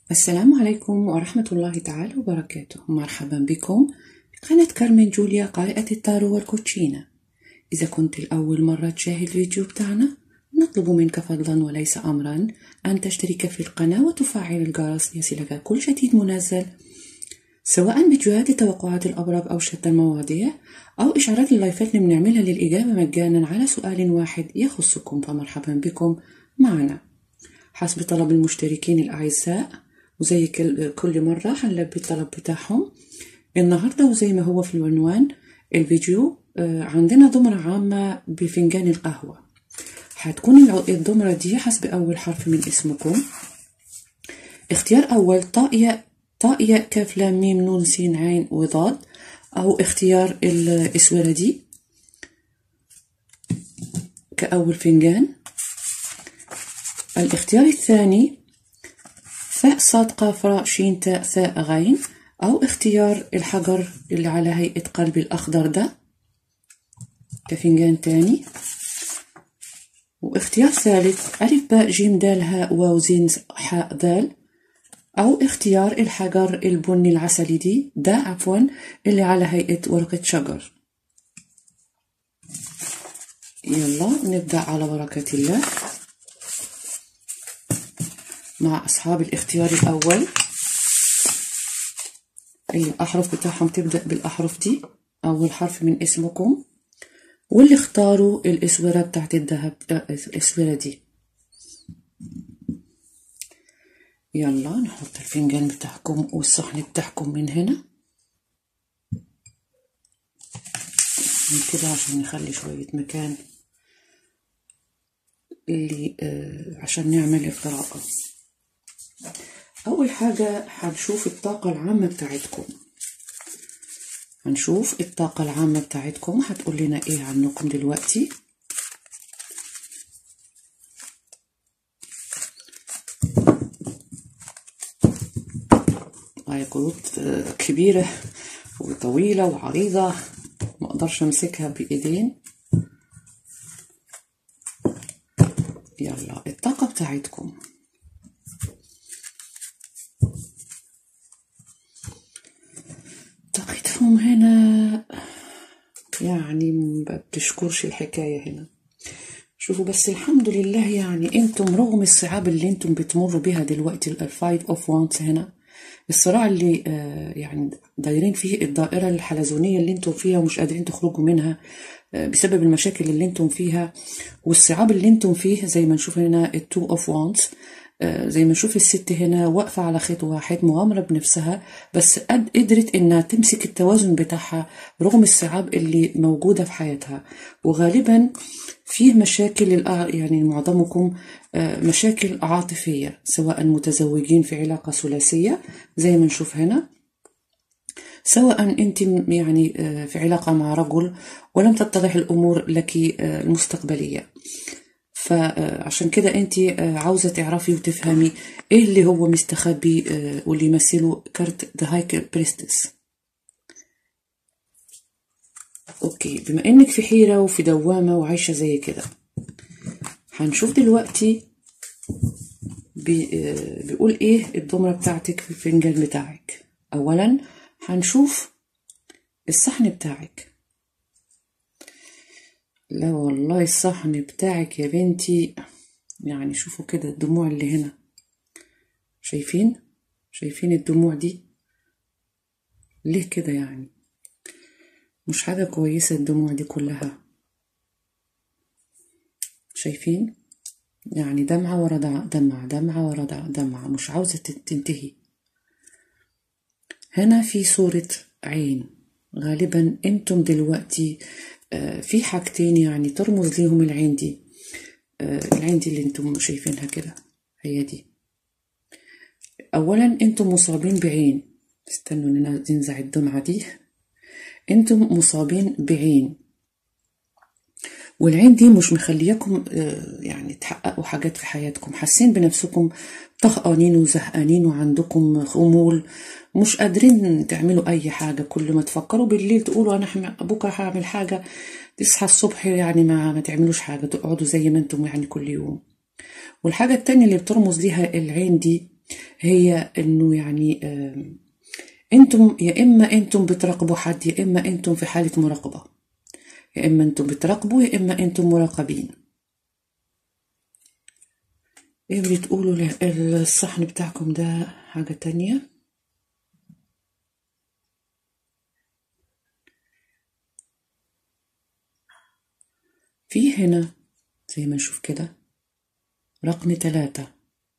السلام عليكم ورحمة الله تعالى وبركاته مرحبا بكم في قناة كارمن جوليا قارئة التارو والكوتشينة إذا كنت الأول مرة تشاهد الفيديو بتاعنا نطلب منك فضلا وليس أمرا أن تشترك في القناة وتفعل الجرس ليصلك كل جديد منزل سواء فيديوهات لتوقعات الأبراج أو شتى المواضيع أو إشعارات اللايفات اللي بنعملها للإجابة مجانا على سؤال واحد يخصكم فمرحبا بكم معنا حسب طلب المشتركين الأعزاء وزي كل مرة هنلبي الطلب بتاعهم النهاردة وزي ما هو في العنوان الفيديو عندنا دمرة عامة بفنجان القهوة هتكون الدمرة دي حسب أول حرف من اسمكم اختيار أول طاء طاء ياء كاف لام ميم نون سين عين وضاد أو اختيار الإسورة دي كأول فنجان الاختيار الثاني فاء صاد قاف راء شين تاء ثاء غين أو اختيار الحجر اللي على هيئة قلب الأخضر ده كفنجان تاني واختيار ثالث ألف باء جيم دال هاء واو زين حاء دال أو اختيار الحجر البني العسلي دي ده عفوا اللي على هيئة ورقة شجر يلا نبدأ على بركة الله مع أصحاب الاختيار الأول اللي الأحرف بتاعهم تبدأ بالأحرف دي أول حرف من اسمكم واللي اختاروا الإسورة بتاعت الذهب الإسورة دي يلا نحط الفنجان بتاعكم والصحن بتاعكم من هنا من كده عشان نخلي شوية مكان اللي آه عشان نعمل القراءة أول حاجة هنشوف الطاقة العامة بتاعتكم هنشوف الطاقة العامة بتاعتكم هتقول لنا إيه عنكم دلوقتي هاي كروت كبيرة وطويلة وعريضة ما اقدرش امسكها بايدين يلا الطاقة بتاعتكم طاقتهم هنا يعني ما بتشكرش الحكاية هنا شوفوا بس الحمد لله يعني انتم رغم الصعاب اللي انتم بتمروا بها دلوقتي الفايف اوف وانس هنا الصراع اللي آه يعني دايرين فيه الدائرة الحلزونية اللي انتم فيها ومش قادرين تخرجوا منها آه بسبب المشاكل اللي انتم فيها والصعاب اللي انتم فيه زي ما نشوف هنا التو اوف وانس زي ما نشوف الست هنا واقفة على خيط واحد مغامرة بنفسها بس قدرت انها تمسك التوازن بتاعها رغم الصعاب اللي موجودة في حياتها وغالبا فيه مشاكل يعني معظمكم مشاكل عاطفية سواء متزوجين في علاقة ثلاثية زي ما نشوف هنا سواء انت يعني في علاقة مع رجل ولم تتضح الامور لك المستقبلية فعشان كده انت عاوزة تعرفي وتفهمي ايه اللي هو مستخبي واللي يمثله كارت ذا هاي بريستس اوكي بما انك في حيرة وفي دوامة وعايشة زي كده هنشوف دلوقتي بي بيقول ايه الضمرة بتاعتك في الفنجان بتاعك اولا هنشوف الصحن بتاعك لا والله الصحن بتاعك يا بنتي يعني شوفوا كده الدموع اللي هنا شايفين شايفين الدموع دي ليه كده يعني مش حاجة كويسة الدموع دي كلها شايفين يعني دمعة ورا دمعة دمعة ورا دمعة مش عاوزة تنتهي هنا في صورة عين غالبا انتم دلوقتي في حاجتين يعني ترمز ليهم العين دي العين دي اللي انتم شايفينها كده هي دي اولا انتم مصابين بعين استنوا ننزع الدمعة دي انتم مصابين بعين والعين دي مش مخلياكم يعني تحققوا حاجات في حياتكم حاسين بنفسكم طهقانين وزهقانين وعندكم خمول مش قادرين تعملوا اي حاجه كل ما تفكروا بالليل تقولوا انا بكره هعمل حاجه تصحى الصبح يعني ما, ما تعملوش حاجه تقعدوا زي ما انتم يعني كل يوم والحاجه التانية اللي بترمز ليها العين دي هي انه يعني آم، انتم يا اما انتم بتراقبوا حد يا اما انتم في حالة مراقبة يا اما انتم بتراقبوا يا اما انتم مراقبين ايه بتقولوا ل- الصحن بتاعكم ده حاجة تانية في هنا زي ما نشوف كده رقم ثلاثة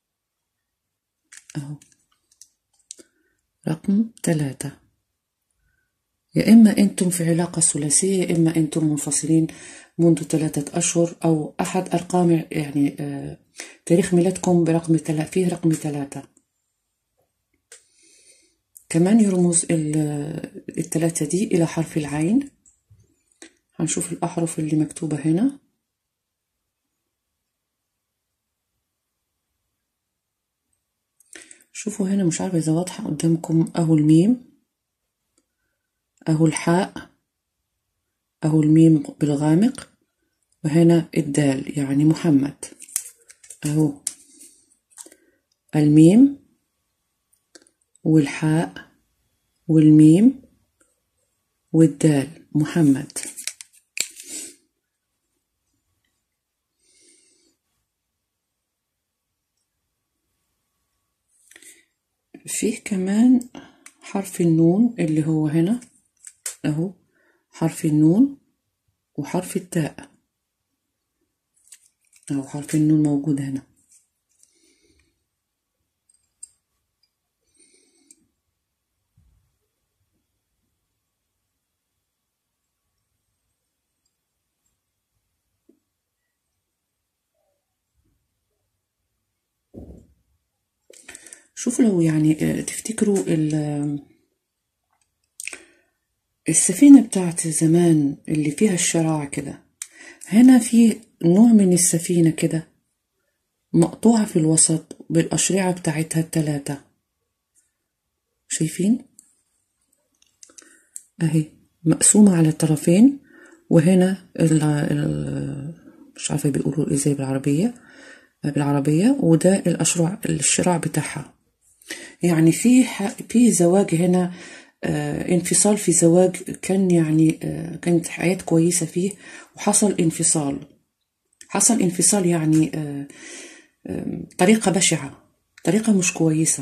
اهو رقم ثلاثة يا إما أنتم في علاقة ثلاثية يا إما أنتم منفصلين منذ ثلاثة أشهر أو أحد أرقام يعني آه تاريخ ميلادكم برقم ثلاثة فيه رقم ثلاثة كمان يرمز ال- الثلاثة دي إلى حرف العين هنشوف الأحرف اللي مكتوبة هنا شوفوا هنا مش عارفة إذا واضحة قدامكم أهو الميم أهو الحاء أهو الميم بالغامق وهنا الدال يعني محمد أهو الميم والحاء والميم والدال محمد فيه كمان حرف النون اللي هو هنا اهو حرف النون وحرف التاء اهو حرف النون موجود هنا شوفوا لو يعني آه، تفتكروا ال- السفينة بتاعت زمان اللي فيها الشراع كده هنا في نوع من السفينة كده مقطوعة في الوسط بالأشرعة بتاعتها التلاتة شايفين أهي مقسومة على الطرفين وهنا ال ال مش عارفة بيقولوا ازاي بالعربية بالعربية وده الأشرع الشراع بتاعها يعني في ح- في زواج هنا آه، انفصال في زواج كان يعني آه، كانت حياة كويسة فيه وحصل انفصال حصل انفصال يعني آه، آه، طريقة بشعة طريقة مش كويسة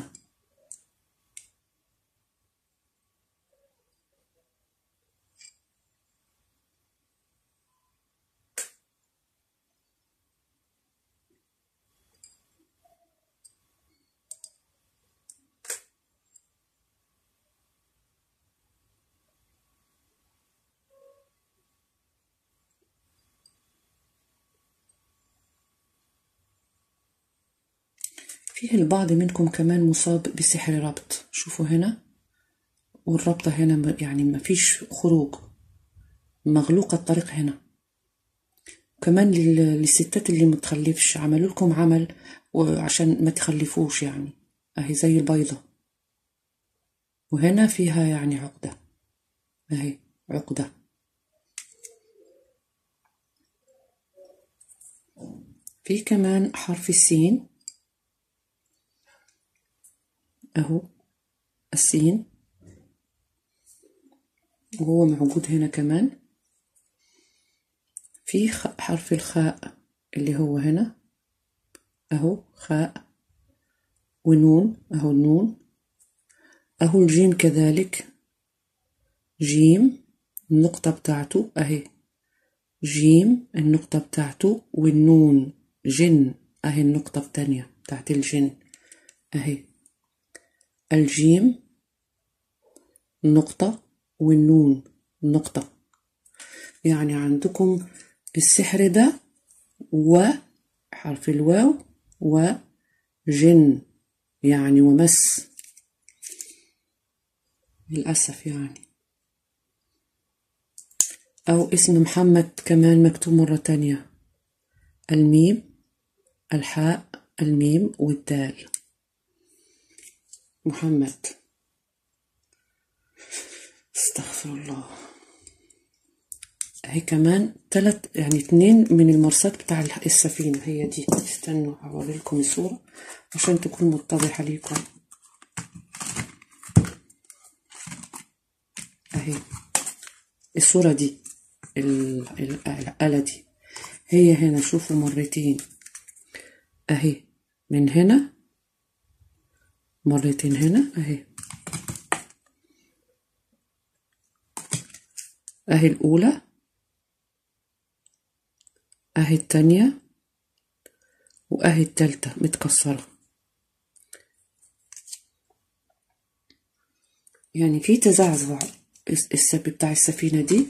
فيه البعض منكم كمان مصاب بسحر ربط شوفوا هنا والربطة هنا م- يعني ما فيش خروج مغلوقة الطريق هنا كمان لل- للستات اللي متخلفش عملوا لكم عمل وعشان ما تخلفوش يعني اهي زي البيضة وهنا فيها يعني عقدة اهي عقدة في كمان حرف السين اهو السين وهو موجود هنا كمان في خ- حرف الخاء اللي هو هنا اهو خاء ونون اهو النون اهو الجيم كذلك جيم النقطة بتاعته اهي جيم النقطة بتاعته والنون جن اهي النقطة التانية بتاعت الجن اهي الجيم نقطة والنون نقطة يعني عندكم السحر ده وحرف الواو وجن يعني ومس للأسف يعني أو اسم محمد كمان مكتوب مرة تانية الميم الحاء الميم والدال محمد استغفر الله اهي كمان تلت يعني اتنين من المرسات بتاع السفينة هي دي استنوا هوريلكم الصورة عشان تكون متضحة ليكم اهي الصورة دي ال- ال- الآلة دي هي هنا شوفوا مرتين اهي من هنا مرتين هنا اهي اهي الأولى اهي التانية واهي التالتة متكسرة يعني في تزعزع الس- السب بتاع السفينة دي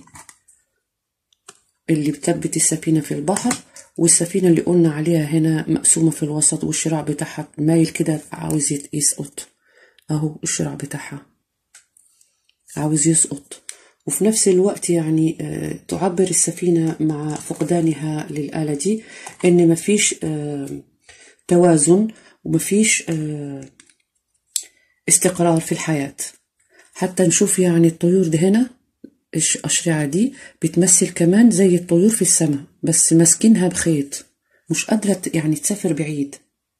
اللي بتثبت السفينة في البحر والسفينة اللي قلنا عليها هنا مقسومة في الوسط والشراع بتاعها مايل كده عاوز يت- يسقط اهو الشراع بتاعها عاوز يسقط وفي نفس الوقت يعني آه، تعبر السفينة مع فقدانها للآلة دي إن مفيش آه، توازن ومفيش آه، استقرار في الحياة حتى نشوف يعني الطيور دي هنا الش- الأشرعة دي بتمثل كمان زي الطيور في السماء بس ماسكينها بخيط مش قادرة ت- يعني تسافر بعيد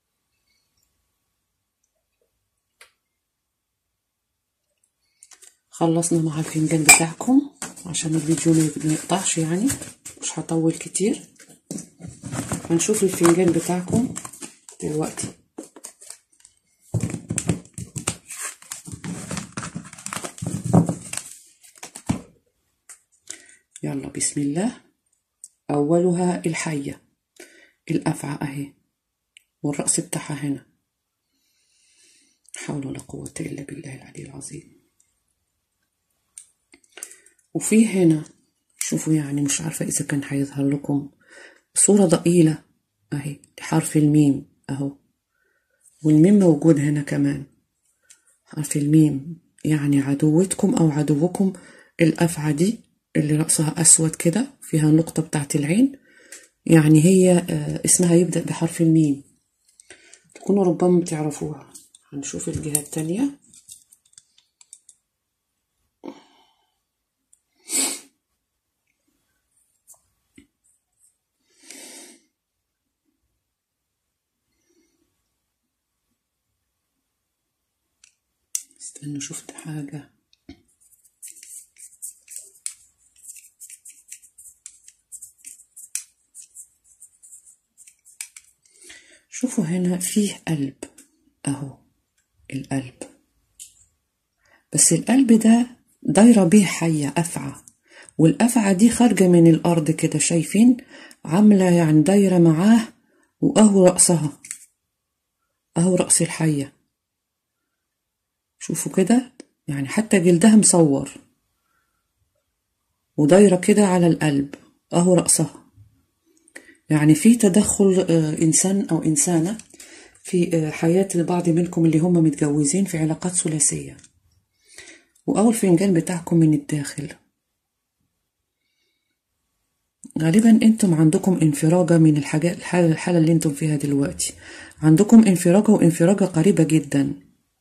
خلصنا مع الفنجان بتاعكم عشان الفيديو ما يقطعش يعني مش هطول كتير هنشوف الفنجان بتاعكم دلوقتي يلا بسم الله أولها الحية الأفعى أهي والرأس بتاعها هنا حول ولا قوة إلا بالله العلي العظيم وفي هنا شوفوا يعني مش عارفة إذا كان هيظهر لكم صورة ضئيلة أهي حرف الميم أهو والميم موجود هنا كمان حرف الميم يعني عدوتكم أو عدوكم الأفعى دي اللي رأسها أسود كده فيها النقطة بتاعت العين يعني هي آه، اسمها يبدأ بحرف الميم تكونوا ربما بتعرفوها هنشوف الجهة التانية استنوا شفت حاجة شوفوا هنا فيه قلب اهو القلب بس القلب ده دايرة بيه حية أفعى والأفعى دي خارجة من الأرض كده شايفين عاملة يعني دايرة معاه وأهو رأسها أهو رأس الحية شوفوا كده يعني حتى جلدها مصور ودايرة كده على القلب أهو رأسها يعني في تدخل آه، إنسان أو إنسانة في آه، حياة البعض منكم اللي هم متجوزين في علاقات ثلاثية وأول فنجان بتاعكم من الداخل غالبا انتم عندكم انفراجة من الحاجات الحالة, الحالة اللي انتم فيها دلوقتي عندكم انفراجة وانفراجة قريبة جدا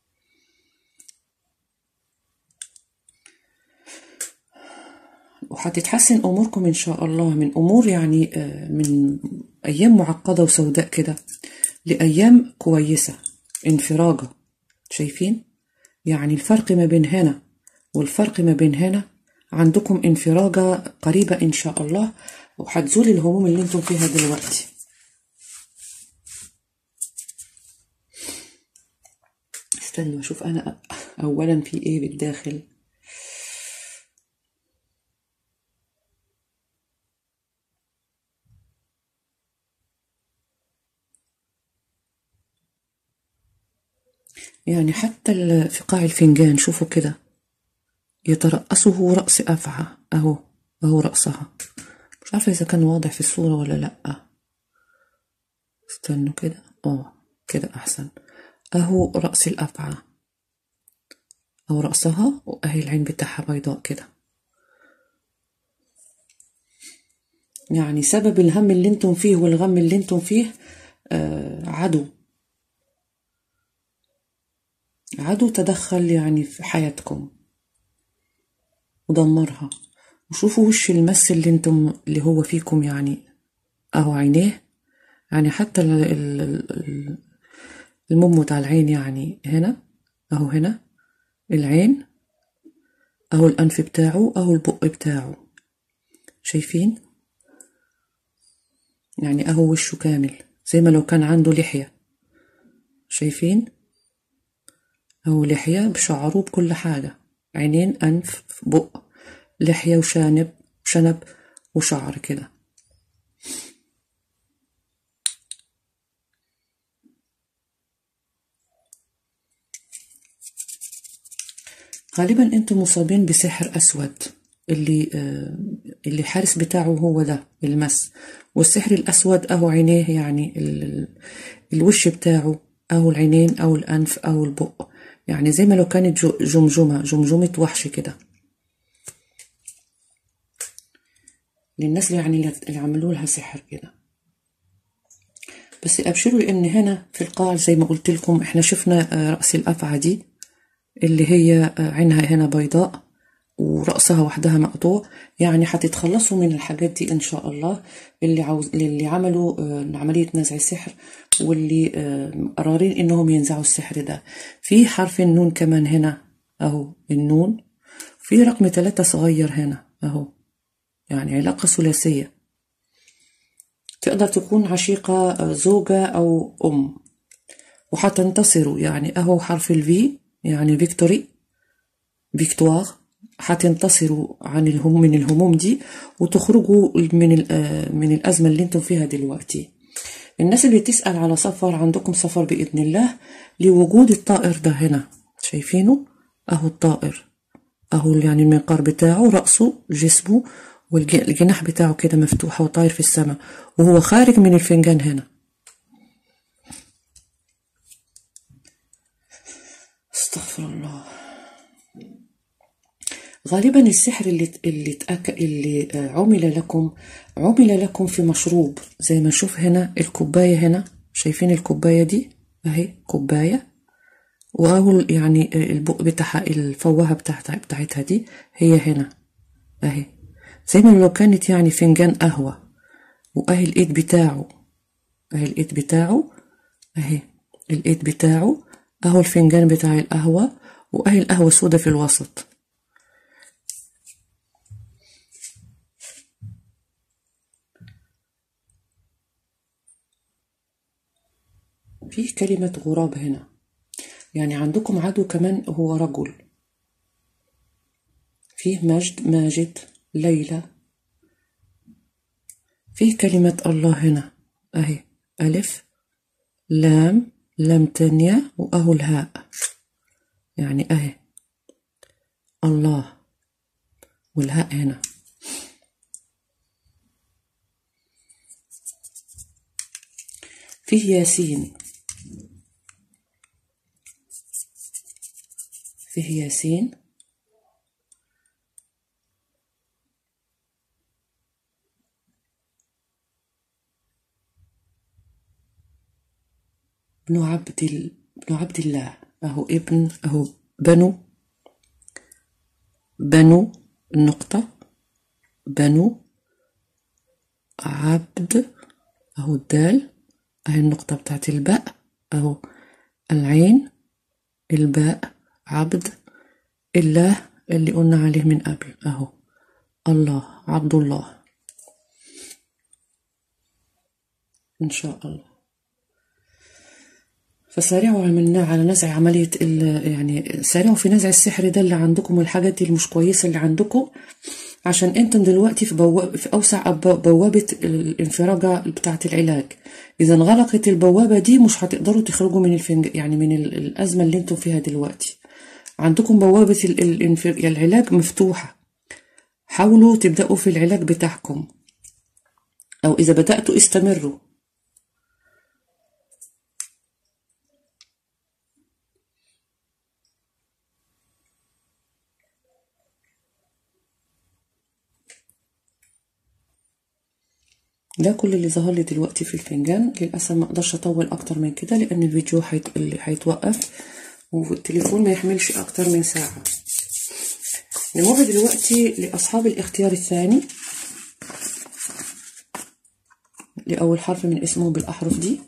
وهتتحسن اموركم ان شاء الله من امور يعني آه، من ايام معقده وسوداء كده لايام كويسه انفراجه شايفين يعني الفرق ما بين هنا والفرق ما بين هنا عندكم انفراجه قريبه ان شاء الله وهتزول الهموم اللي انتم فيها دلوقتي استنوا اشوف انا اولا في ايه بالداخل يعني حتى ال- في قاع الفنجان شوفوا كده يترأسه رأس أفعى أهو أهو رأسها مش عارفة إذا كان واضح في الصورة ولا لأ استنوا كده اه كده أحسن أهو رأس الأفعى أو رأسها وأهي العين بتاعها بيضاء كده يعني سبب الهم اللي انتم فيه والغم اللي انتم فيه آه عدو عدو تدخل يعني في حياتكم ودمرها وشوفوا وش المس اللي انتم اللي هو فيكم يعني اهو عينيه يعني حتى ال- ال- ال- المم بتاع العين يعني هنا اهو هنا العين اهو الانف بتاعه اهو البق بتاعه شايفين يعني اهو وشه كامل زي ما لو كان عنده لحية شايفين اهو لحية بشعره بكل حاجة عينين انف بق لحية وشانب شنب وشعر كده غالبا انتم مصابين بسحر اسود اللي آه اللي الحارس بتاعه هو ده المس والسحر الاسود اهو عينيه يعني ال- ال- الوش بتاعه او العينين او الانف او البق يعني زي ما لو كانت جو- جمجمه جمجمه وحش كده للناس اللي يعني اللي عملوا لها سحر كده بس ابشروا لان هنا في القاع زي ما قلت لكم احنا شفنا آه، راس الافعى دي اللي هي آه، عينها هنا بيضاء ورأسها وحدها مقطوع يعني هتتخلصوا من الحاجات دي إن شاء الله اللي عاوز اللي عملوا آه، عملية نزع السحر واللي آه، قرارين إنهم ينزعوا السحر ده في حرف النون كمان هنا أهو النون في رقم ثلاثة صغير هنا أهو يعني علاقة ثلاثية تقدر تكون عشيقة آه، زوجة أو أم وحتنتصروا يعني أهو حرف الفي يعني فيكتوري فيكتوار هتنتصروا عن الهم من الهموم دي وتخرجوا من ال- آه، من الأزمة اللي انتم فيها دلوقتي الناس اللي تسأل على سفر عندكم سفر بإذن الله لوجود الطائر ده هنا شايفينه أهو الطائر أهو يعني المنقار بتاعه رأسه جسمه والجناح بتاعه كده مفتوح وطاير في السماء وهو خارج من الفنجان هنا استغفر الله غالبا السحر اللي اللي تأك... اللي آه، عمل لكم عمل لكم في مشروب زي ما نشوف هنا الكوباية هنا شايفين الكوباية دي اهي كوباية واهو يعني آه، البق بتاعها الفوهة بتاعتها بتاعتها دي هي هنا اهي زي ما لو كانت يعني فنجان قهوة واهي الايد بتاعه اهي الايد بتاعه اهي الايد بتاعه اهو الفنجان بتاع القهوة واهي القهوة سودة في الوسط فيه كلمة غراب هنا يعني عندكم عدو كمان هو رجل فيه مجد ماجد ليلى فيه كلمة الله هنا أهي ألف لام لام تانية وأهو الهاء يعني أهي الله والهاء هنا فيه ياسين فيه ياسين ابن عبد ال... ابن عبد الله أهو ابن أهو بنو بنو النقطة بنو عبد أهو الدال أهي النقطة بتاعت الباء أهو العين الباء عبد الله اللي قلنا عليه من قبل أهو الله عبد الله إن شاء الله فسارعوا عملنا على نزع عملية ال- يعني سارعوا في نزع السحر ده اللي عندكم والحاجات دي المش كويسة اللي عندكم عشان انتم دلوقتي في, بواب في أوسع أب- بوابة الانفراجة بتاعة العلاج إذا انغلقت البوابة دي مش هتقدروا تخرجوا من الفنج يعني من ال- الأزمة اللي انتم فيها دلوقتي عندكم بوابة ال- الانفر- العلاج مفتوحة حاولوا تبدأوا في العلاج بتاعكم أو إذا بدأتوا استمروا ده كل اللي ظهر لي دلوقتي في الفنجان للأسف ما أقدرش أطول أكتر من كده لأن الفيديو هيت... اللي هيتوقف والتليفون ما يحملش أكتر من ساعة نمر دلوقتي لأصحاب الاختيار الثاني لأول حرف من اسمهم بالأحرف دي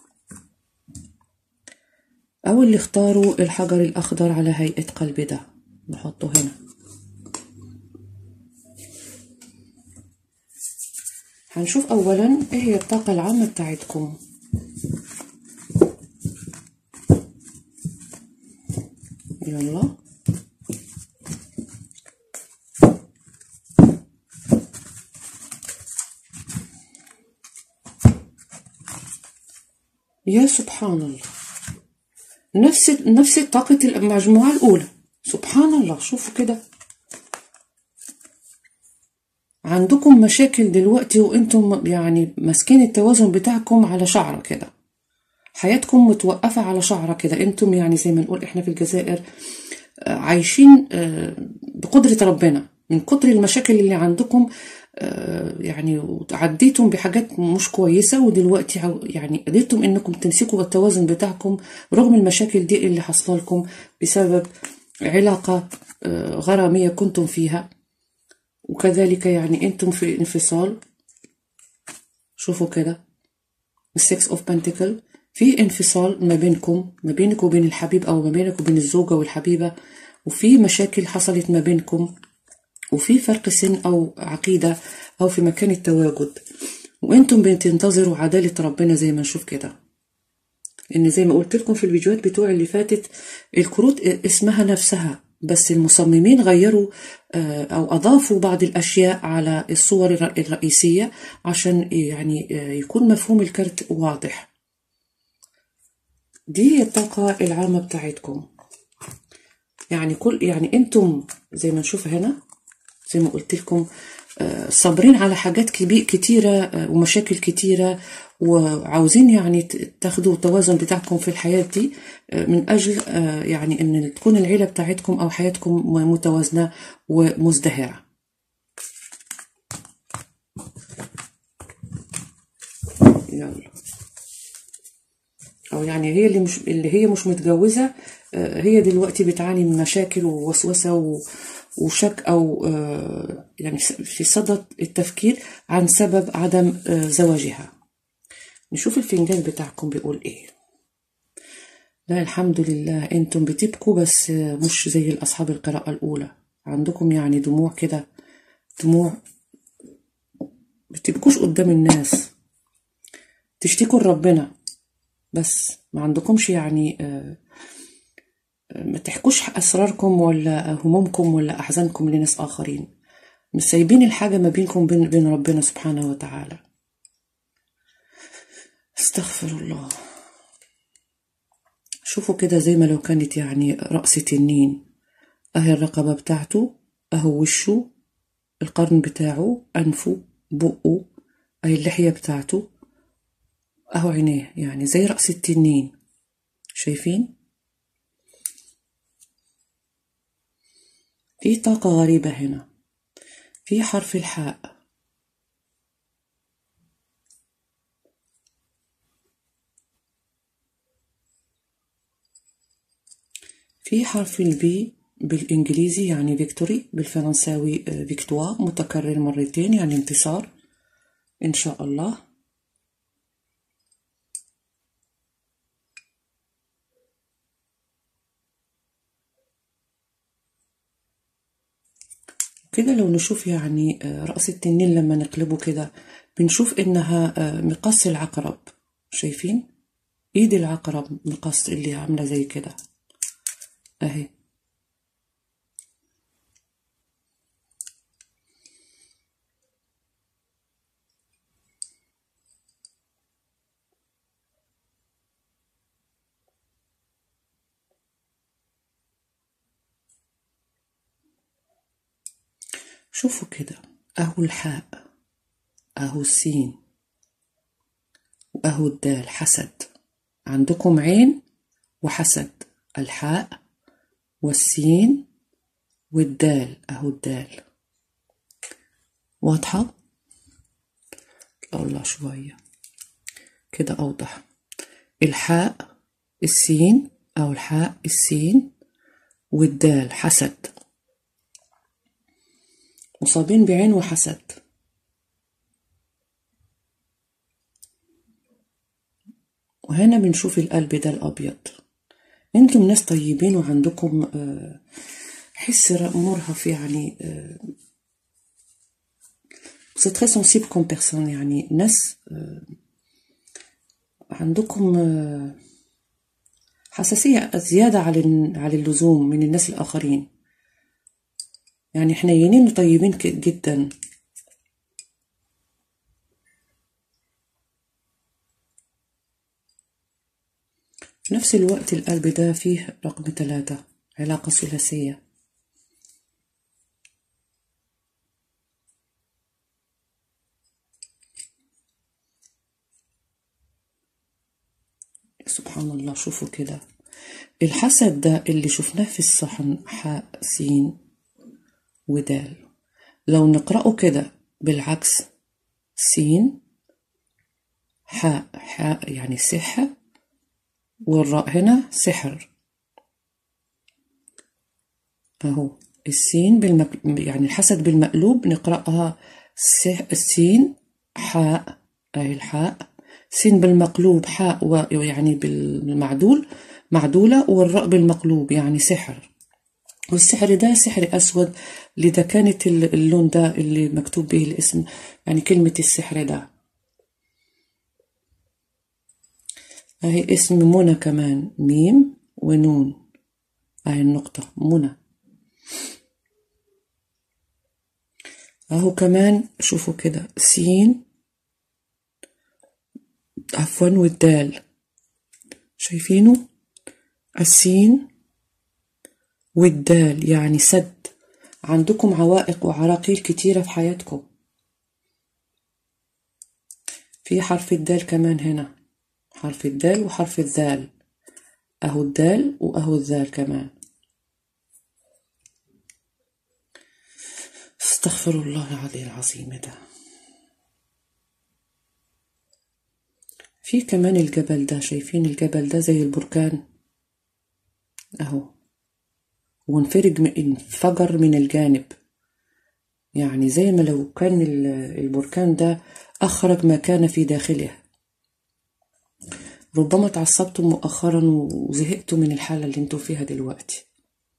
أو اللي اختاروا الحجر الأخضر على هيئة قلب ده نحطه هنا هنشوف أولا إيه هي الطاقة العامة بتاعتكم يلا يا سبحان الله نفس نفس طاقة المجموعة الأولى سبحان الله شوفوا كده عندكم مشاكل دلوقتي وانتم يعني ماسكين التوازن بتاعكم على شعرة كده حياتكم متوقفة على شعرة كده انتم يعني زي ما نقول احنا في الجزائر آه، عايشين آه، بقدرة ربنا من كتر المشاكل اللي عندكم آه، يعني عديتم بحاجات مش كويسة ودلوقتي عو- يعني قدرتم انكم تمسكوا بالتوازن بتاعكم رغم المشاكل دي اللي حصل لكم بسبب علاقة آه، غرامية كنتم فيها وكذلك يعني انتم في انفصال شوفوا كده السكس اوف بنتكل في انفصال ما بينكم ما بينك وبين الحبيب او ما بينك وبين الزوجة والحبيبة وفي مشاكل حصلت ما بينكم وفي فرق سن او عقيدة او في مكان التواجد وانتم بتنتظروا عدالة ربنا زي ما نشوف كده ان زي ما قلت لكم في الفيديوهات بتوع اللي فاتت الكروت اسمها نفسها بس المصممين غيروا آه، او اضافوا بعض الاشياء على الصور الر- الرئيسيه عشان يعني آه، يكون مفهوم الكارت واضح دي هي الطاقه العامه بتاعتكم يعني كل يعني انتم زي ما نشوف هنا زي ما قلت لكم آه، صابرين على حاجات كبير كتيرة آه، ومشاكل كتيرة وعاوزين يعني ت- تاخدوا التوازن بتاعكم في الحياة دي آه، من أجل آه، يعني أن تكون العيلة بتاعتكم أو حياتكم م- متوازنة ومزدهرة يلا أو يعني هي اللي مش اللي هي مش متجوزة آه، هي دلوقتي بتعاني من مشاكل ووسوسة و- وشك أو آه، يعني في صدد التفكير عن سبب عدم آه، زواجها نشوف الفنجان بتاعكم بيقول إيه لا الحمد لله انتم بتبكوا بس آه، مش زي الأصحاب القراءة الأولى عندكم يعني دموع كده دموع بتبكوش قدام الناس تشتكوا لربنا بس ما عندكمش يعني آه، آه، ما تحكوش أسراركم ولا همومكم ولا أحزانكم لناس آخرين مش سايبين الحاجة ما بينكم بين بين ربنا سبحانه وتعالى استغفر الله شوفوا كده زي ما لو كانت يعني رأس تنين أهي الرقبة بتاعته أهو وشه القرن بتاعه أنفه بقه أهي اللحية بتاعته أهو عينيه يعني زي رأس التنين شايفين في طاقة غريبة هنا في حرف الحاء في حرف البي بالإنجليزي يعني فيكتوري بالفرنساوي آه، فيكتوار متكرر مرتين يعني انتصار إن شاء الله كده لو نشوف يعني آه، رأس التنين لما نقلبه كده بنشوف إنها آه، مقص العقرب شايفين إيد العقرب مقص اللي عاملة زي كده أهي شوفوا كده أهو الحاء أهو السين وأهو الدال حسد عندكم عين وحسد الحاء والسين والدال أهو الدال واضحة الله شوية كده أوضح الحاء السين أو الحاء السين والدال حسد مصابين بعين وحسد وهنا بنشوف القلب ده الأبيض انتم ناس طيبين وعندكم آه، حس مرهف يعني سي تري سنسيبل كوم بيرسون يعني ناس آه، عندكم آه، حساسية زيادة على على اللزوم من الناس الآخرين يعني حنينين وطيبين جدا في نفس الوقت القلب ده فيه رقم ثلاثة علاقة ثلاثية سبحان الله شوفوا كده الحسد ده اللي شفناه في الصحن حاء سين ودال لو نقرأه كده بالعكس سين حاء حاء يعني سحة والراء هنا سحر اهو السين بالمك... يعني الحسد بالمقلوب نقرأها سين حاء أهي الحاء سين بالمقلوب حاء ويعني بالمعدول معدولة والراء بالمقلوب يعني سحر والسحر ده سحر أسود لذا كانت اللون ده اللي مكتوب به الاسم يعني كلمة السحر ده أهي اسم منى كمان ميم ونون أهي النقطة منى أهو كمان شوفوا كده سين عفوا والدال شايفينه السين والدال يعني سد عندكم عوائق وعراقيل كتيرة في حياتكم في حرف الدال كمان هنا حرف الدال وحرف الذال أهو الدال وأهو الذال كمان استغفر الله العلي العظيم ده في كمان الجبل ده شايفين الجبل ده زي البركان اهو وانفرج انفجر من الجانب يعني زي ما لو كان البركان ده أخرج ما كان في داخله ربما تعصبتم مؤخرا وزهقتوا من الحالة اللي انتوا فيها دلوقتي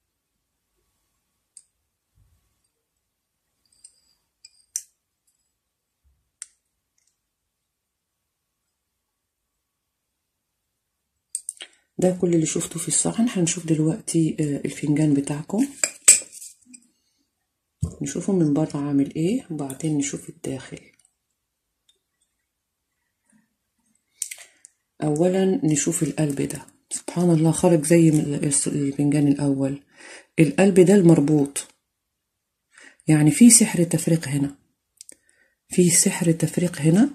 ده كل اللي شفته في الصحن هنشوف دلوقتي الفنجان بتاعكم نشوفه من بره عامل ايه وبعدين نشوف الداخل اولا نشوف القلب ده سبحان الله خرج زي الفنجان الاول القلب ده المربوط يعني في سحر تفريق هنا في سحر تفريق هنا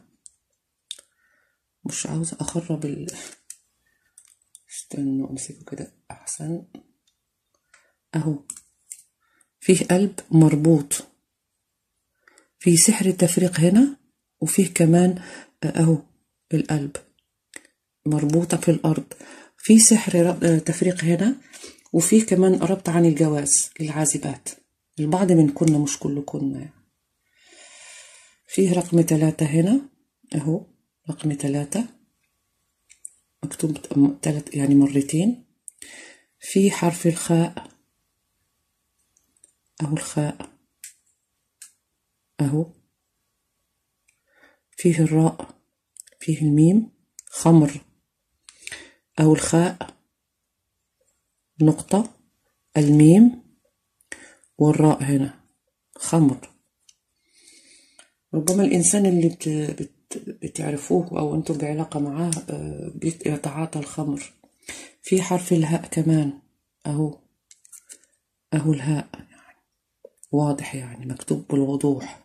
مش عاوزة أخرب ال استنوا أمسكه كده أحسن أهو فيه قلب مربوط في سحر التفريق هنا وفيه كمان أهو القلب مربوطة في الأرض في سحر تفريق هنا وفيه كمان ربط عن الجواز للعازبات البعض من كنا مش كل كنا فيه رقم ثلاثة هنا أهو رقم ثلاثة مكتوب ثلاث يعني مرتين في حرف الخاء أهو الخاء أهو فيه الراء فيه الميم خمر أو الخاء نقطة الميم والراء هنا خمر ربما الإنسان اللي بت... بت... بتعرفوه أو أنتم بعلاقة معاه بيتعاطى الخمر في حرف الهاء كمان أهو أهو الهاء يعني واضح يعني مكتوب بالوضوح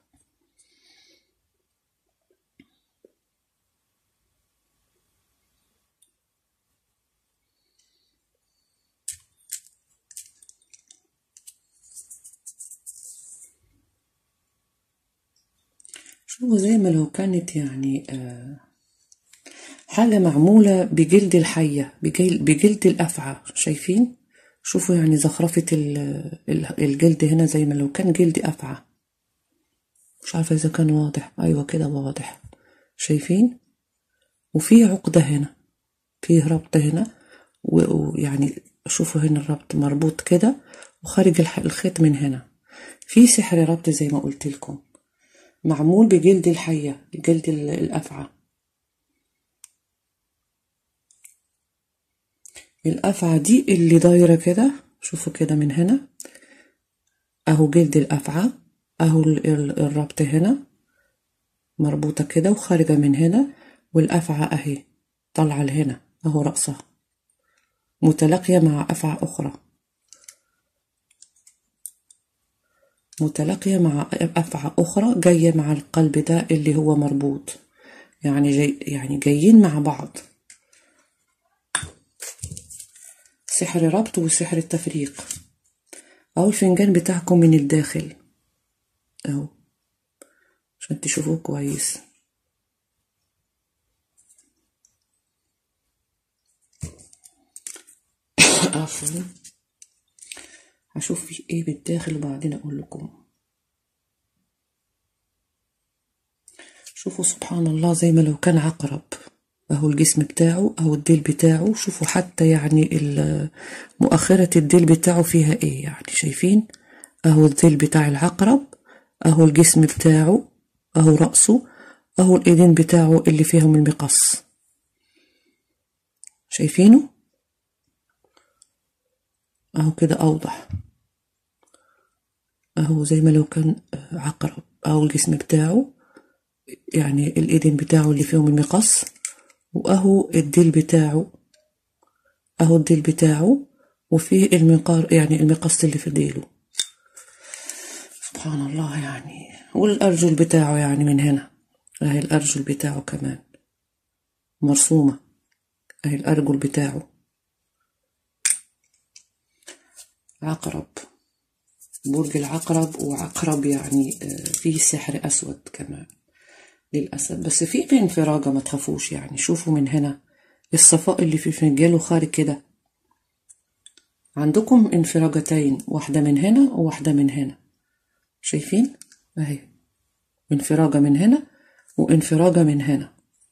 شو زي ما لو كانت يعني حاجة معمولة بجلد الحية بجلد الأفعى شايفين شوفوا يعني زخرفة الجلد هنا زي ما لو كان جلد أفعى مش عارفة إذا كان واضح أيوة كده واضح شايفين وفي عقدة هنا فيه ربط هنا ويعني شوفوا هنا الربط مربوط كده وخارج الخيط من هنا في سحر ربط زي ما قلت لكم معمول بجلد الحية جلد الأفعى الأفعى دي اللي دايرة كده شوفوا كده من هنا أهو جلد الأفعى أهو الربط هنا مربوطة كده وخارجة من هنا والأفعى أهي طالعة لهنا أهو رأسها متلاقية مع أفعى أخرى متلاقية مع أفعى أخرى جاية مع القلب ده اللي هو مربوط يعني جاي يعني جايين مع بعض سحر ربط وسحر التفريق أو الفنجان بتاعكم من الداخل أهو عشان تشوفوه كويس عفوا هشوف في ايه بالداخل وبعدين اقول لكم شوفوا سبحان الله زي ما لو كان عقرب اهو الجسم بتاعه اهو الديل بتاعه شوفوا حتى يعني مؤخرة الديل بتاعه فيها ايه يعني شايفين اهو الديل بتاع العقرب اهو الجسم بتاعه اهو رأسه اهو الايدين بتاعه اللي فيهم المقص شايفينه اهو كده اوضح اهو زي ما لو كان عقرب اهو الجسم بتاعه يعني الايدين بتاعه اللي فيهم المقص واهو الديل بتاعه اهو الديل بتاعه وفيه المنقار يعني المقص اللي في ديله سبحان الله يعني والارجل بتاعه يعني من هنا اهي الارجل بتاعه كمان مرسومه اهي الارجل بتاعه عقرب برج العقرب وعقرب يعني فيه سحر أسود كمان للأسف بس في انفراجة ما تخافوش يعني شوفوا من هنا الصفاء اللي في فنجاله خارج كده عندكم انفراجتين واحدة من هنا وواحدة من هنا شايفين اهي انفراجة من هنا وانفراجة من هنا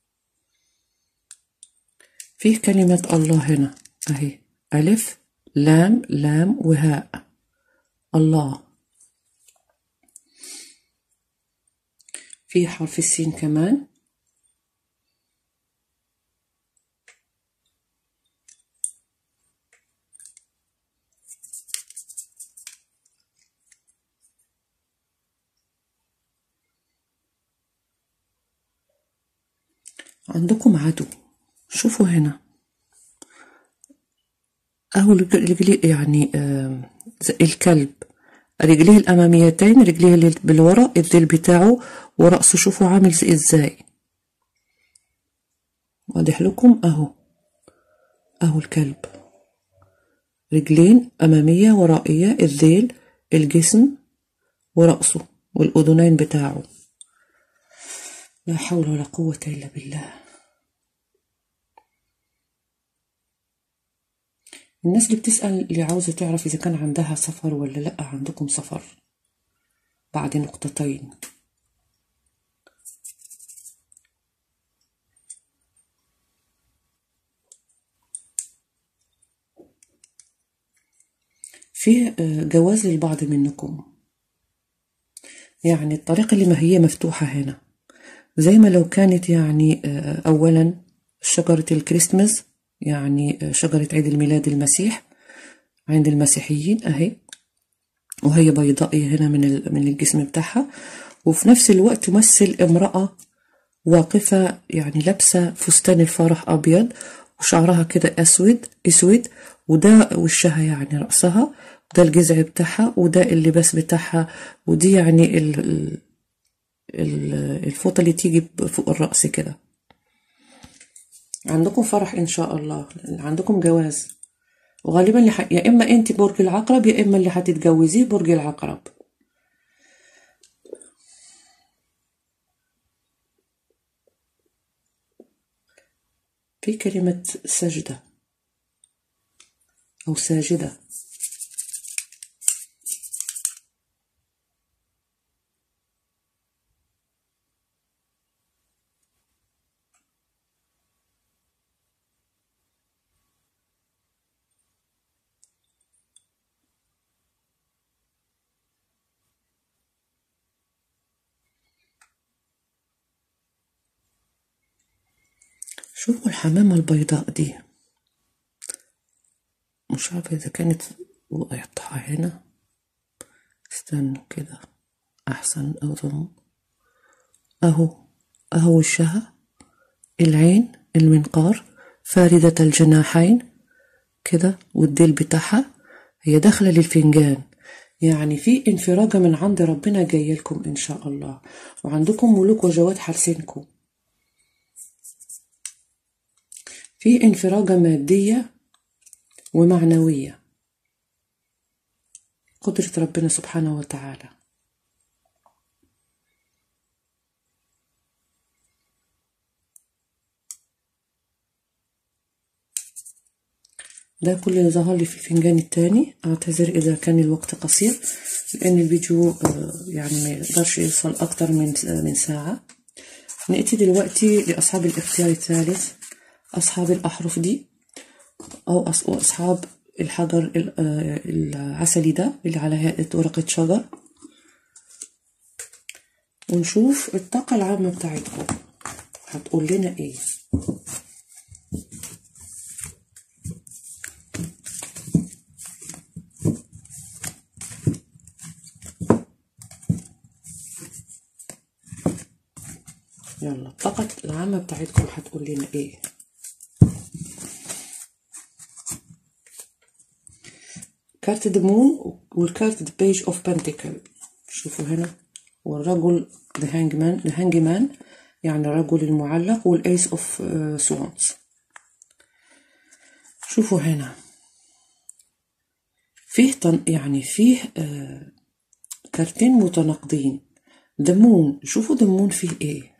فيه كلمة الله هنا اهي ألف لام لام وهاء الله في حرف السين كمان عندكم عدو شوفوا هنا اهو رجلي يعني آه الكلب رجليه الاماميتين رجليه اللي بالورا الذيل بتاعه ورأسه شوفوا عامل ازاي واضح لكم اهو اهو الكلب رجلين امامية ورائية الذيل الجسم ورأسه والأذنين بتاعه لا حول ولا قوة إلا بالله الناس اللي بتسأل اللي عاوزة تعرف إذا كان عندها سفر ولا لأ عندكم سفر بعد نقطتين فيه جواز للبعض منكم يعني الطريق اللي ما هي مفتوحة هنا زي ما لو كانت يعني أولا شجرة الكريسماس يعني شجرة عيد الميلاد المسيح عند المسيحيين أهي وهي بيضاء هنا من من الجسم بتاعها وفي نفس الوقت تمثل امرأة واقفة يعني لابسة فستان الفرح أبيض وشعرها كده أسود أسود وده وشها يعني رأسها ده الجذع بتاعها وده اللباس بتاعها ودي يعني ال ال الفوطة اللي تيجي فوق الرأس كده عندكم فرح إن شاء الله عندكم جواز وغالبا اللي ح... يا إما أنت برج العقرب يا إما اللي هتتجوزيه برج العقرب في كلمة سجدة أو ساجدة شوفوا الحمامة البيضاء دي مش عارفة إذا كانت وقعتها هنا استنوا كده أحسن أظن أهو أهو وشها العين المنقار فاردة الجناحين كده والديل بتاعها هي داخلة للفنجان يعني في انفراجة من عند ربنا جاية لكم إن شاء الله وعندكم ملوك وجواد حارسينكم في انفراجة مادية ومعنوية قدرة ربنا سبحانه وتعالى ده كل اللي ظهر لي في الفنجان التاني اعتذر اذا كان الوقت قصير لان الفيديو آه، يعني ما يقدرش يوصل اكتر من من ساعة نأتي دلوقتي لاصحاب الاختيار الثالث اصحاب الاحرف دي او أص- اصحاب الحجر ال- آه، العسلي ده اللي على هيئة ورقة شجر ونشوف الطاقة العامة بتاعتكم هتقول لنا ايه يلا الطاقة العامة بتاعتكم هتقول لنا ايه كارت دمون والكارت ذا بيج اوف بنتيكل شوفوا هنا والرجل ذا هانجمان ذا هانجمان يعني الرجل المعلق والايس اوف سوانز شوفوا هنا فيه تن يعني فيه آه كارتين متناقضين دمون شوفوا دمون فيه ايه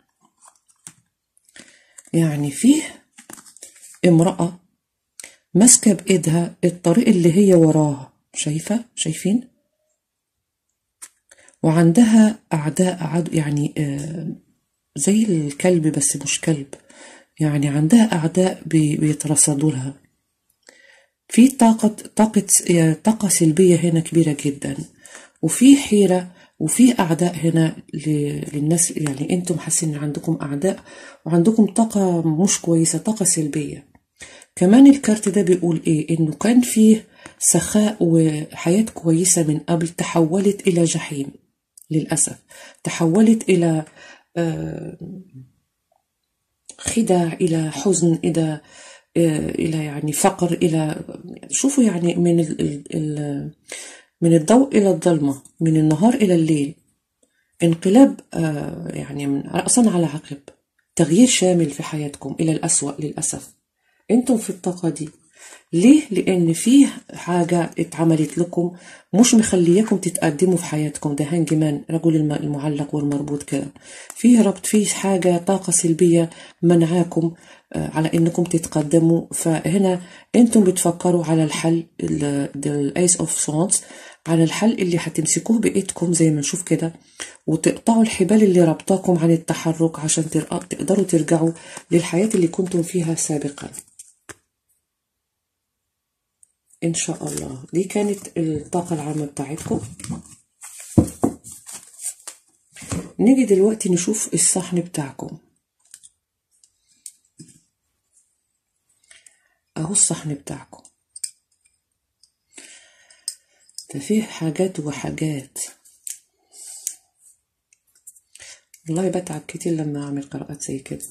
يعني فيه امرأة ماسكة بإيدها الطريق اللي هي وراها شايفة شايفين وعندها أعداء عدو يعني آه زي الكلب بس مش كلب يعني عندها أعداء بي- بيترصدوا لها في طاقة طاقة طاقة سلبية هنا كبيرة جدا وفي حيرة وفي أعداء هنا ل- للناس يعني أنتم حاسين إن عندكم أعداء وعندكم طاقة مش كويسة طاقة سلبية كمان الكارت ده بيقول إيه إنه كان فيه سخاء وحياة كويسة من قبل تحولت إلى جحيم للأسف تحولت إلى آه، خداع إلى حزن إلى آه، إلى يعني فقر إلى شوفوا يعني من ال ال ال من الضوء إلى الظلمة من النهار إلى الليل انقلاب آه، يعني من رأسا على عقب تغيير شامل في حياتكم إلى الأسوأ للأسف انتم في الطاقة دي ليه؟ لأن فيه حاجة اتعملت لكم مش مخلياكم تتقدموا في حياتكم ده هانجمان رجل الم- المعلق والمربوط كده فيه ربط فيه حاجة طاقة سلبية منعاكم آه، على انكم تتقدموا فهنا انتم بتفكروا على الحل الايس اوف سونز على الحل اللي هتمسكوه بايدكم زي ما نشوف كده وتقطعوا الحبال اللي ربطاكم عن التحرك عشان تر- تقدروا ترجعوا للحياة اللي كنتم فيها سابقا إن شاء الله دي كانت الطاقة العامة بتاعتكم نيجي دلوقتي نشوف الصحن بتاعكم أهو الصحن بتاعكم ده فيه حاجات وحاجات والله بتعب كتير لما أعمل قراءات زي كده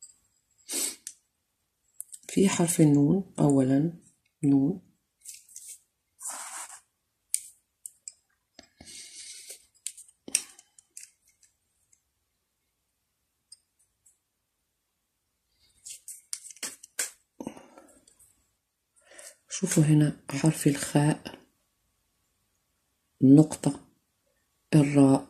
في حرف النون أولا نون شوفوا هنا حرف الخاء النقطة الراء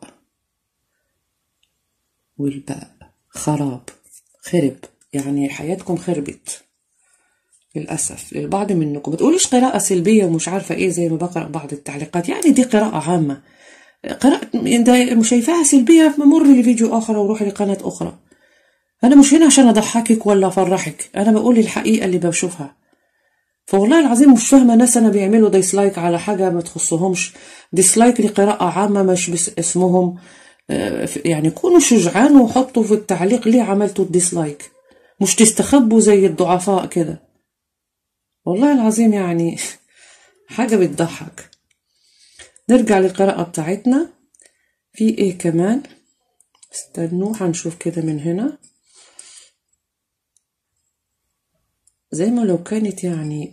والباء خراب خرب يعني حياتكم خربت للأسف للبعض منكم بتقوليش قراءة سلبية ومش عارفة إيه زي ما بقرأ بعض التعليقات يعني دي قراءة عامة قراءة إذا شايفاها سلبية مر لفيديو آخر وروح لقناة أخرى أنا مش هنا عشان أضحكك ولا أفرحك أنا بقول الحقيقة اللي بشوفها فوالله العظيم مش فاهمة ناس أنا بيعملوا ديسلايك على حاجة ما تخصهمش ديسلايك لقراءة عامة مش بس اسمهم آه، يعني كونوا شجعان وحطوا في التعليق ليه عملتوا الديسلايك مش تستخبوا زي الضعفاء كده والله العظيم يعني حاجة بتضحك نرجع للقراءة بتاعتنا في ايه كمان استنوا هنشوف كده من هنا زي ما لو كانت يعني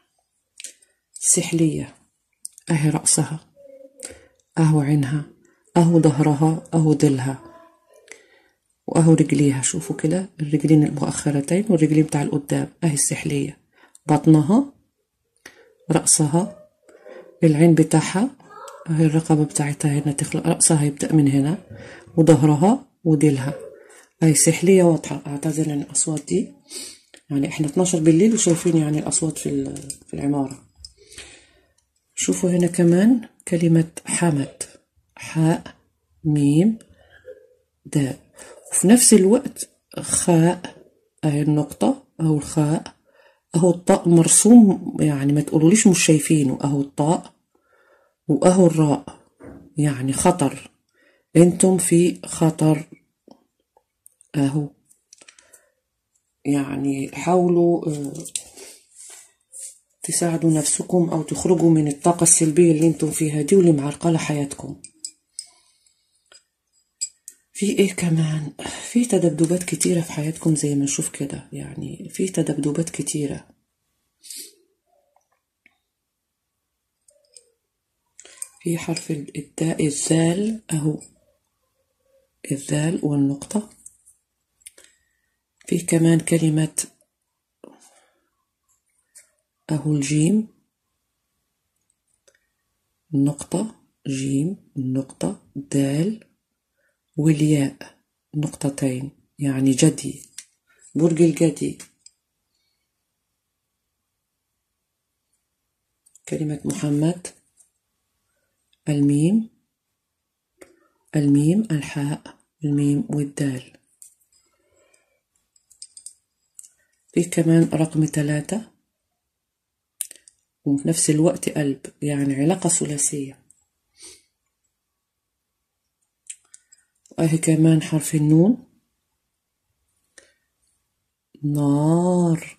سحلية اهي رأسها اهو عينها اهو ظهرها اهو ديلها واهو رجليها شوفوا كده الرجلين المؤخرتين والرجلين بتاع القدام اهي السحلية بطنها رأسها العين بتاعها اهي الرقبة بتاعتها هنا تخلق رأسها يبدأ من هنا وظهرها وديلها اهي سحلية واضحة اعتذر عن الأصوات دي يعني احنا 12 بالليل وشايفين يعني الأصوات في في العمارة شوفوا هنا كمان كلمة حمد حاء ميم دال وفي نفس الوقت خاء اهي النقطة اهو الخاء اهو الطاء مرسوم يعني ما تقولوليش مش شايفينه اهو الطاء واهو الراء يعني خطر انتم في خطر اهو يعني حاولوا تساعدوا نفسكم او تخرجوا من الطاقة السلبية اللي انتم فيها دي واللي معرقلة حياتكم في ايه كمان في تذبذبات كتيرة في حياتكم زي ما نشوف كده يعني في تذبذبات كتيرة في حرف الداء الذال اهو الذال والنقطة في كمان كلمة أهو الجيم النقطة جيم النقطة دال والياء نقطتين يعني جدي برج الجدي كلمة محمد الميم الميم الحاء الميم والدال في كمان رقم ثلاثة وفي نفس الوقت قلب يعني علاقة ثلاثية وأهي كمان حرف النون نار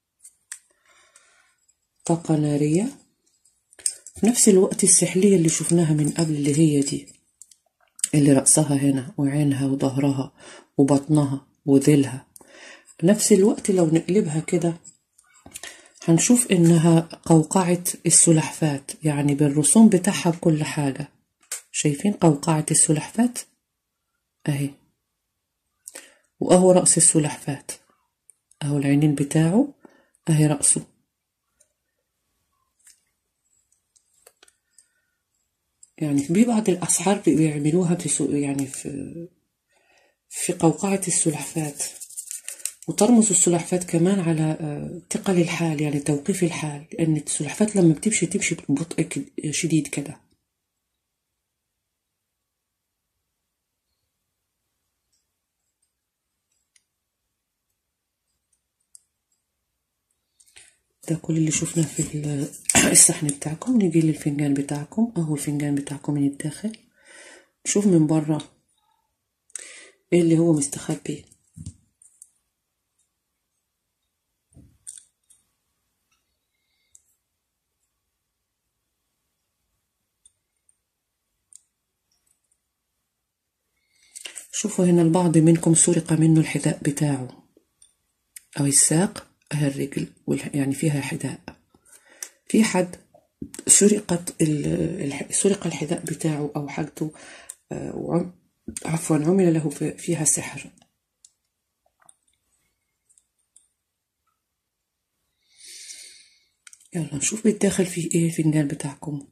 طاقة نارية في نفس الوقت السحلية اللي شفناها من قبل اللي هي دي اللي رأسها هنا وعينها وظهرها وبطنها وذيلها نفس الوقت لو نقلبها كده هنشوف إنها قوقعة السلحفات يعني بالرسوم بتاعها بكل حاجة شايفين قوقعة السلحفات أهي وأهو رأس السلحفات أهو العينين بتاعه أهي رأسه يعني في بعض الأسحار بيعملوها في يعني في في قوقعة السلحفات وترمز السلحفات كمان على ثقل الحال يعني توقيف الحال لأن السلحفات لما بتمشي تمشي ببطء شديد كده ده كل اللي شفناه في الصحن بتاعكم نيجي للفنجان بتاعكم اهو الفنجان بتاعكم من الداخل نشوف من بره ايه اللي هو مستخبي شوفوا هنا البعض منكم سرق منه الحذاء بتاعه أو الساق أهي الرجل يعني فيها حذاء في حد سرقت سرق الحذاء بتاعه أو حاجته عفوا عمل له فيها سحر يلا نشوف بالداخل في ايه الفنجان بتاعكم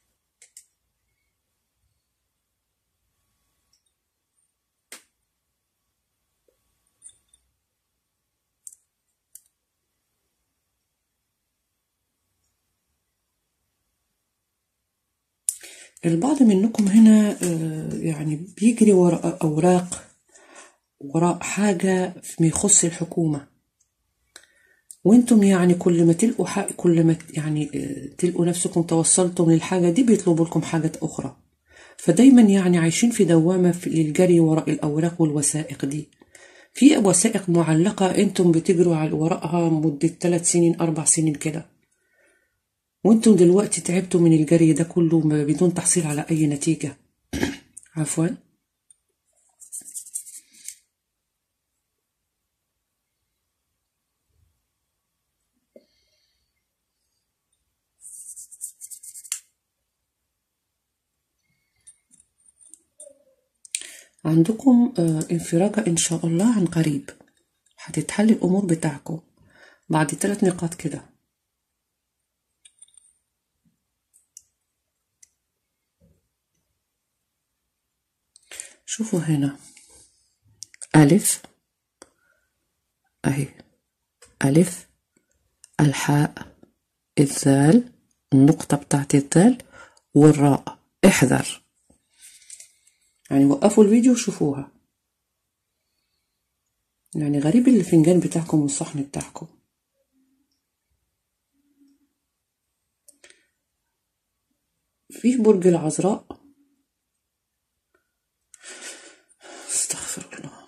البعض منكم هنا يعني بيجري وراء أوراق وراء حاجة فيما يخص الحكومة وانتم يعني كل ما تلقوا حق كل ما يعني تلقوا نفسكم توصلتم للحاجة دي بيطلبوا لكم حاجة أخرى فدايما يعني عايشين في دوامة في الجري وراء الأوراق والوثائق دي في وثائق معلقة انتم بتجروا على وراءها مدة ثلاث سنين أربع سنين كده وانتم دلوقتي تعبتوا من الجري ده كله بدون تحصيل على أي نتيجة عفوا عندكم آه، انفراجة إن شاء الله عن قريب هتتحل الأمور بتاعكم بعد ثلاث نقاط كده شوفوا هنا ألف أهي ألف الحاء الذال النقطة بتاعت الذال والراء احذر يعني وقفوا الفيديو وشوفوها يعني غريب الفنجان بتاعكم والصحن بتاعكم في برج العذراء استغفر الله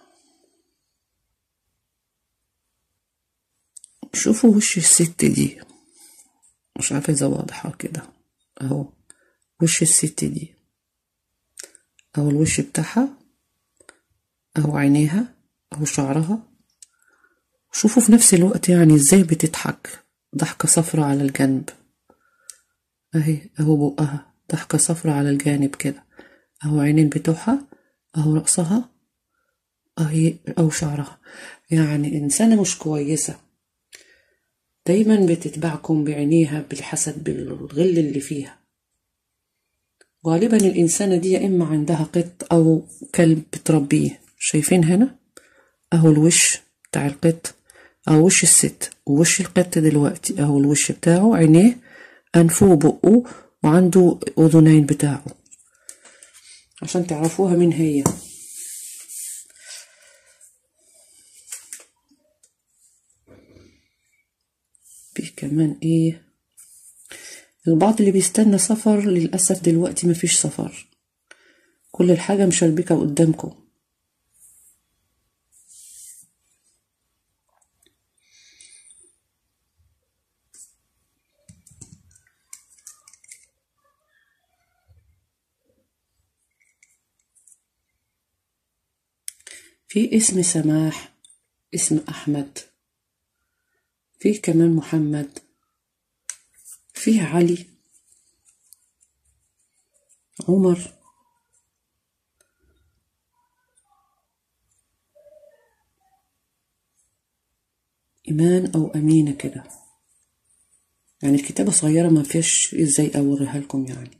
شوفوا وش الست دي مش عارفة إذا واضحة كده أهو وش الست دي أهو الوش بتاعها أهو عينيها أهو شعرها شوفوا في نفس الوقت يعني ازاي بتضحك ضحكة صفرة على الجنب اهي اهو بقها ضحكة صفرة على الجانب كده اهو عينين بتوعها اهو رأسها اهي اهو شعرها يعني انسانة مش كويسة دايما بتتبعكم بعينيها بالحسد بالغل اللي فيها غالبا الإنسانة دي يا إما عندها قط أو كلب بتربيه شايفين هنا أهو الوش بتاع القط أهو وش الست ووش القط دلوقتي أهو الوش بتاعه عينيه أنفه وبقه وعنده أذنين بتاعه عشان تعرفوها مين هي في كمان ايه البعض اللي بيستنى سفر للأسف دلوقتي مفيش سفر كل الحاجة مشلبكة قدامكم في اسم سماح اسم أحمد في كمان محمد فيه علي عمر إيمان أو أمينة كده يعني الكتابة صغيرة ما فيش ازاي أوريها لكم يعني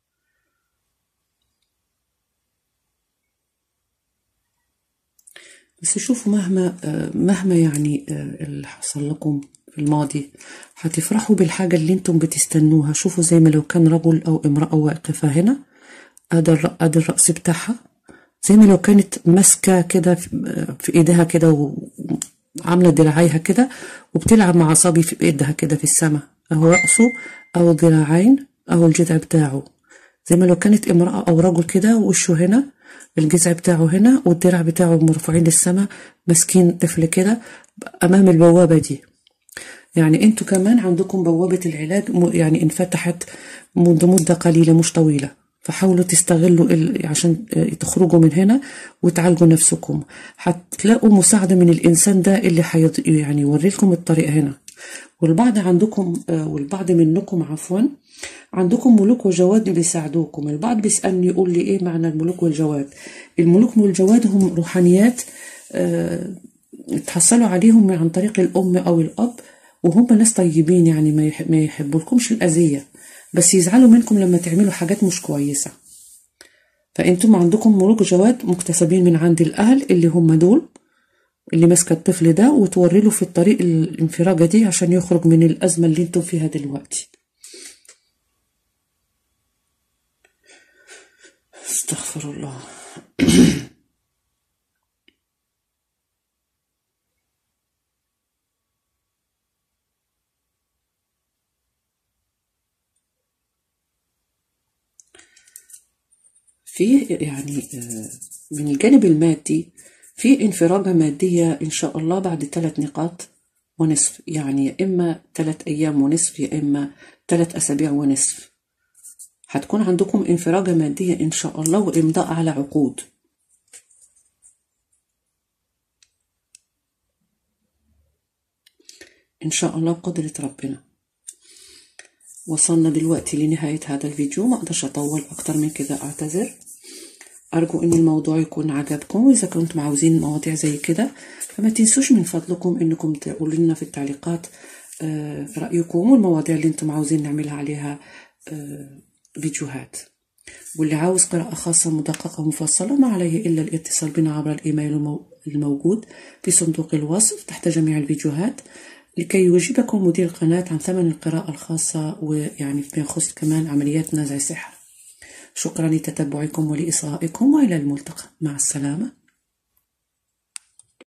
بس شوفوا مهما مهما يعني اللي حصل لكم في الماضي هتفرحوا بالحاجة اللي انتم بتستنوها شوفوا زي ما لو كان رجل أو امرأة واقفة هنا أدا أدا الرأس بتاعها زي ما لو كانت ماسكة كده في إيديها كده وعاملة دراعيها كده وبتلعب مع صبي في إيدها كده في السماء أهو رأسه أو ذراعين أو الجذع بتاعه زي ما لو كانت امرأة أو رجل كده وشه هنا الجذع بتاعه هنا والدراع بتاعه مرفوعين للسماء ماسكين طفل كده أمام البوابة دي يعني انتوا كمان عندكم بوابة العلاج يعني انفتحت منذ مدة قليلة مش طويلة فحاولوا تستغلوا عشان تخرجوا من هنا وتعالجوا نفسكم هتلاقوا مساعدة من الإنسان ده اللي حيض يعني يوري لكم الطريق هنا والبعض عندكم والبعض منكم عفوا عندكم ملوك وجواد بيساعدوكم البعض بيسألني يقول لي ايه معنى الملوك والجواد الملوك والجواد هم روحانيات اه تحصلوا عليهم عن طريق الأم أو الأب وهم ناس طيبين يعني ما ما يحبولكمش الأذية بس يزعلوا منكم لما تعملوا حاجات مش كويسة فأنتم عندكم ملوك جواد مكتسبين من عند الأهل اللي هم دول اللي ماسكة الطفل ده وتوري له في الطريق الانفراجة دي عشان يخرج من الأزمة اللي انتم فيها دلوقتي استغفر الله فيه يعني من الجانب المادي في انفراجة مادية إن شاء الله بعد ثلاث نقاط ونصف يعني يا إما ثلاث أيام ونصف يا إما ثلاث أسابيع ونصف هتكون عندكم انفراجة مادية إن شاء الله وإمضاء على عقود إن شاء الله بقدرة ربنا وصلنا دلوقتي لنهاية هذا الفيديو ما أقدرش أطول أكتر من كده أعتذر أرجو إن الموضوع يكون عجبكم وإذا كنتم عاوزين مواضيع زي كده فما تنسوش من فضلكم إنكم تقولوا لنا في التعليقات آه، رأيكم والمواضيع اللي أنتم عاوزين نعملها عليها آه، فيديوهات واللي عاوز قراءة خاصة مدققة مفصلة ما عليه إلا الاتصال بنا عبر الإيميل المو- الموجود في صندوق الوصف تحت جميع الفيديوهات لكي يوجبكم مدير القناة عن ثمن القراءة الخاصة ويعني فيما يخص كمان عمليات نزع سحر شكرا لتتبعكم ولإصغائكم وإلى الملتقى مع السلامة